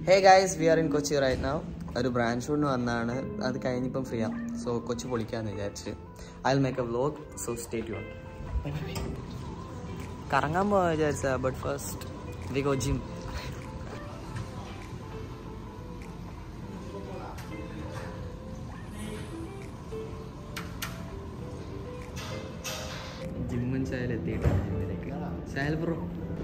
Hey guys we are in Kochi right now ഒരു branch ഷൂട്ടിന് വന്നാണ് അത് കഴിഞ്ഞിപ്പം ഫ്രീ ആണ് സോ കൊച്ചി പൊളിക്കാന്ന് വിചാരിച്ച് I will make a vlog so stay tune കറങ്ങാൻ പോകാൻ വിചാരിച്ച but first we go gym ജിമ്മും ചായൽ എത്തിയിട്ടാണ് ജിമ്മിലേക്ക് ചായൽ ബ്രോ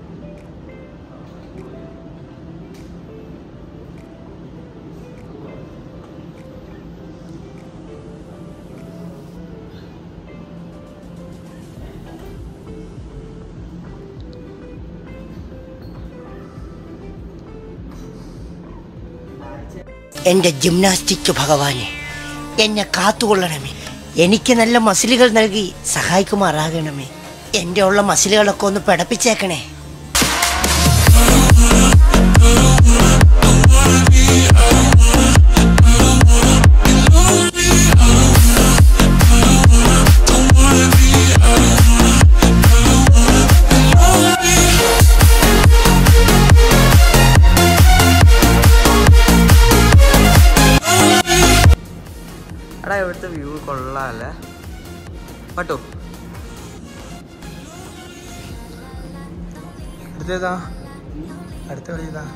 എന്റെ ജിംനാസ്റ്റിക് ഭഗവാനെ എന്നെ കാത്തുകൊള്ളണമേ എനിക്ക് നല്ല മസിലുകൾ നൽകി സഹായിക്കുമാറാകണമേ എന്റെ ഉള്ള മസിലുകളൊക്കെ ഒന്ന് പിടപ്പിച്ചേക്കണേ എടാ ഇവിടുത്തെ വ്യൂ കൊള്ളാല്ലേ പട്ടോ അടുത്തേതാ അടുത്ത കളി ഇതാ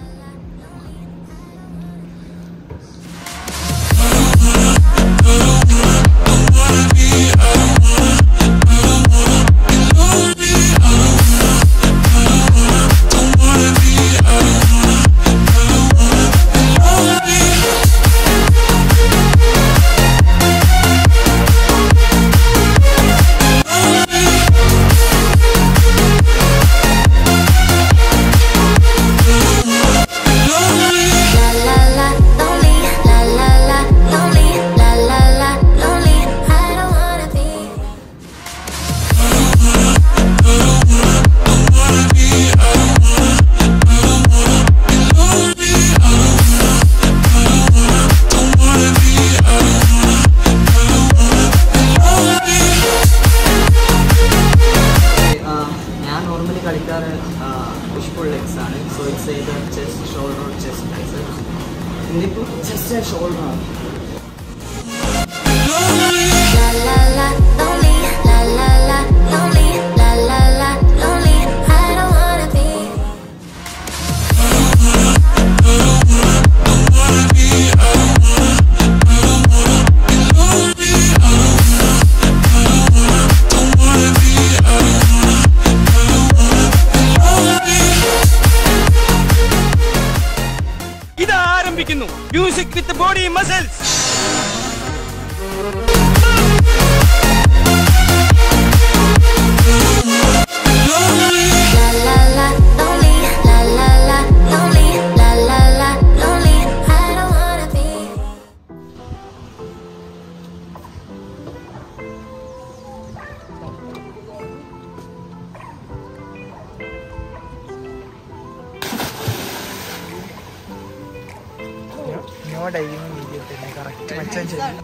ഞാൻ നോർമലി കളിക്കാറ് പുഷ് പുൾ ലെഗ്സ് ആണ് സോ ഇറ്റ്സ് ചെയ്ത് ചെസ്റ്റ് ഷോൾഡർ ചെസ്റ്റ് ബൈസെപ്സ് ഇന്നിപ്പോൾ ചെസ്റ്റ് ആൻഡ് ഷോൾഡർ ആണ് ഇത് ആരംഭിക്കുന്നു music with body muscles no diving video തന്നെ കറക്റ്റ് മച്ചാൻ ചെയ്യും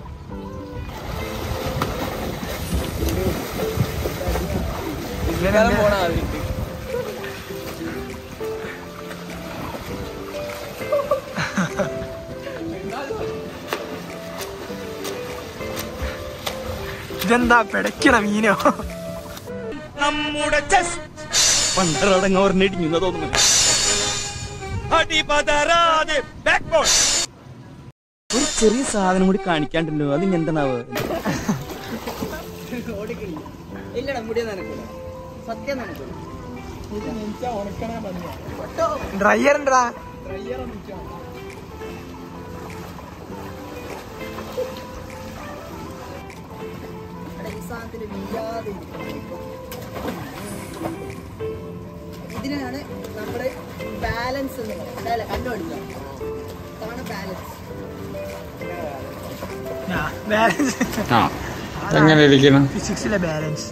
ഇതെന്താ പിടയ്ക്കണ മീനോ നമ്മുടെ ചെസ്റ്റ് പണ്ടറടങ്ങവർ നെടിഞ്ഞു തോന്നുന്നു അടിപതരാതെ ബാക്ക്ബോൺ ഒരു ചെറിയ സാധനം കൂടി കാണിക്കാണ്ടല്ലോ അതിന് എന്താണാവ് ഇല്ലടാ മുടിയ നനക്കൂല സത്യം നനക്കൂല ഡ്രയർ ഉണ്ടാ ഈ സാധനത്തിന് വീഴാതെ ഇതിനാണ് നമ്മുടെ ബാലൻസ് എന്ന് പറയുന്നത് അല്ല കണ്ടുപിടിക്കുക ഇതാണ് ബാലൻസ് ബാലൻസ് ആ എങ്ങനെ ഇരിക്കണം ഫിസിക്സിലെ ബാലൻസ്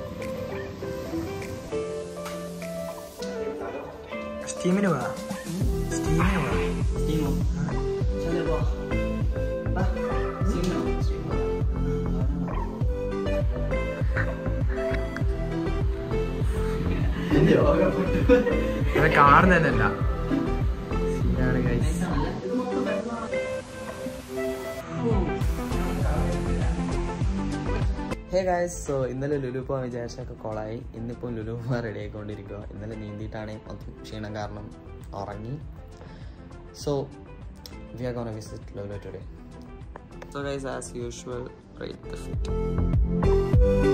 സ്റ്റീമിന് പോവാ സ്റ്റീമിന് പോവാ സ്റ്റീമോ ചെലപ്പോ സ്റ്റീമോ അത് കാണുന്നതല്ല സീനാണ് ഗൈസ് ഹേ ഗായ്സ് സോ ഇന്നലെ ലുലു പോകാൻ വിചാരിച്ചൊക്കെ കോളായി ഇന്നിപ്പോൾ ലുലു പോകാൻ റെഡി ആയിക്കൊണ്ടിരിക്കുക ഇന്നലെ നീന്തിയിട്ടാണ് അതും ക്ഷീണം കാരണം ഉറങ്ങി so we are gonna visit Lulu today so guys as usual rate the fit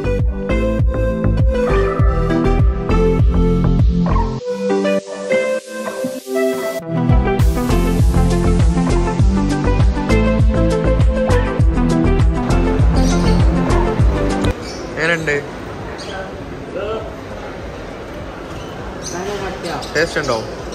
എങ്ങനെയുണ്ട് ടേസ്റ്റ് ഉണ്ടോ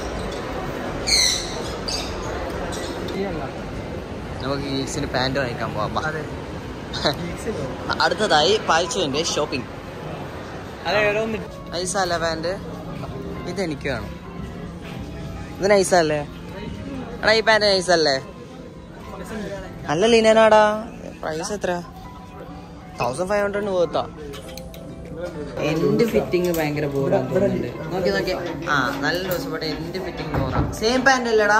നമുക്ക് ഗീക്സിന് പാൻറ് വാങ്ങിക്കാൻ പോവാം വാ. അതെ അടുത്തതായി പായ്ച്ചുവിൻ്റെ ഷോപ്പിംഗ് അതെ ഓരോന്ന് നൈസല്ലേ പാൻറ് ഇത് എനിക്ക് വേണം ഇത് നൈസല്ലേ എടാ ഈ പാൻറ് നൈസല്ലേ അല്ല ലീനാടാ പ്രൈസ് എത്ര തൗസൻഡ് ഫൈവ് ഹൺഡ്രഡിന് പോകത്താ എന്റെ ഫിറ്റിംഗ് ഭയങ്കര ബോറാന്ന് തോന്നുന്നുണ്ട് നോക്കി നോക്കി ആ നല്ല ദിവസം പക്ഷെ എന്റെ ഫിറ്റിംഗ് ബോറാ സെയിം പാൻറ് അല്ലേടാ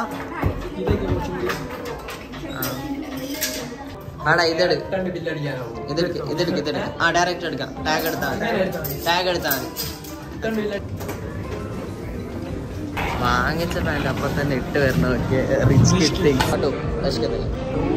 ആ. ആടാ ഇതെടു ഇതെടുക്ക് ഇതെടുക്ക് ഇതെടുക്ക് ആ ഡയറക്റ്റ് എടുക്കാം ടാഗ് എടുത്താൽ മതി ടാഗ് എടുത്താൽ മതി വാങ്ങിച്ച പാൻറ് അപ്പൊ തന്നെ ഇട്ട് വരണ നോക്കിയ റിച്ച് കിട്ടി കേട്ടോ വിശക്കത്തില്ല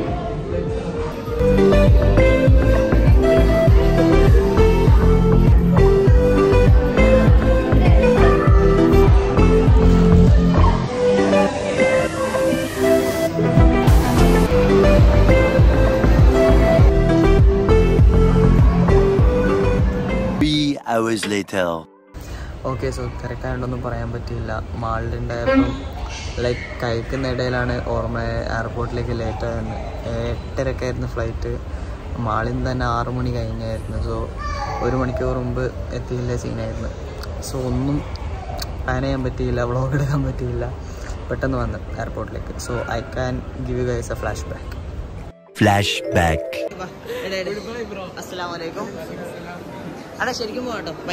Three hours later. Okay so തിരക്കായോണ്ടൊന്നും പറയാൻ പറ്റിയില്ല മാളിലുണ്ടായപ്പം ലൈക്ക് കഴിക്കുന്നിടയിലാണ് ഓർമ്മ എയർപോർട്ടിലേക്ക് ലേറ്റ് ആയിരുന്നു എട്ടരക്കായിരുന്നു ഫ്ലൈറ്റ് മാളിൽ നിന്ന് തന്നെ ആറു മണി കഴിഞ്ഞായിരുന്നു സോ ഒരു മണിക്കൂർ മുമ്പ് എത്തിയില്ല സീനായിരുന്നു സോ ഒന്നും പ്ലാൻ ചെയ്യാൻ പറ്റിയില്ല വ്ളോഗ് എടുക്കാൻ പറ്റിയില്ല പെട്ടെന്ന് വന്ന് എയർപോർട്ടിലേക്ക് so I can give you guys a flashback Flashback. അസ്സലാമു അലൈക്കും അടാ ശരിക്കും പോകട്ടോ ബൈ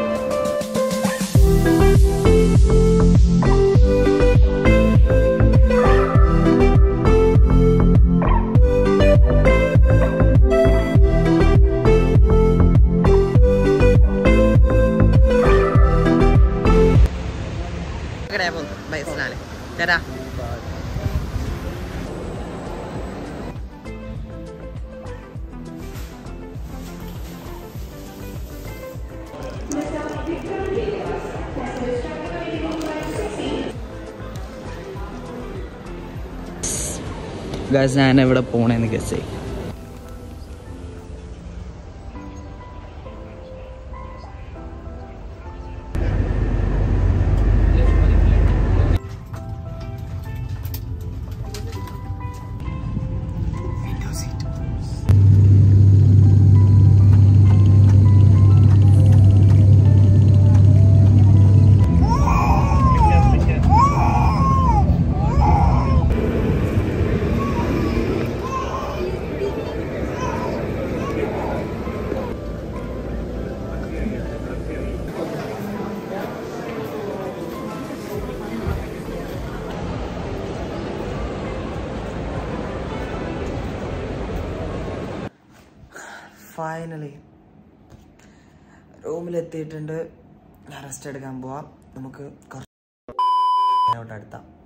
ബൈ അസ്സലാമു ചേട്ടാ ഗൈസ് ഞാൻ എവിടെ പോണേന്ന് ഗസ് ചെയ്യും ഫൈനലി റൂമിലെത്തിയിട്ടുണ്ട് ഞാൻ റെസ്റ്റ് എടുക്കാൻ പോവാം നമുക്ക് കുറച്ച് അടുത്താം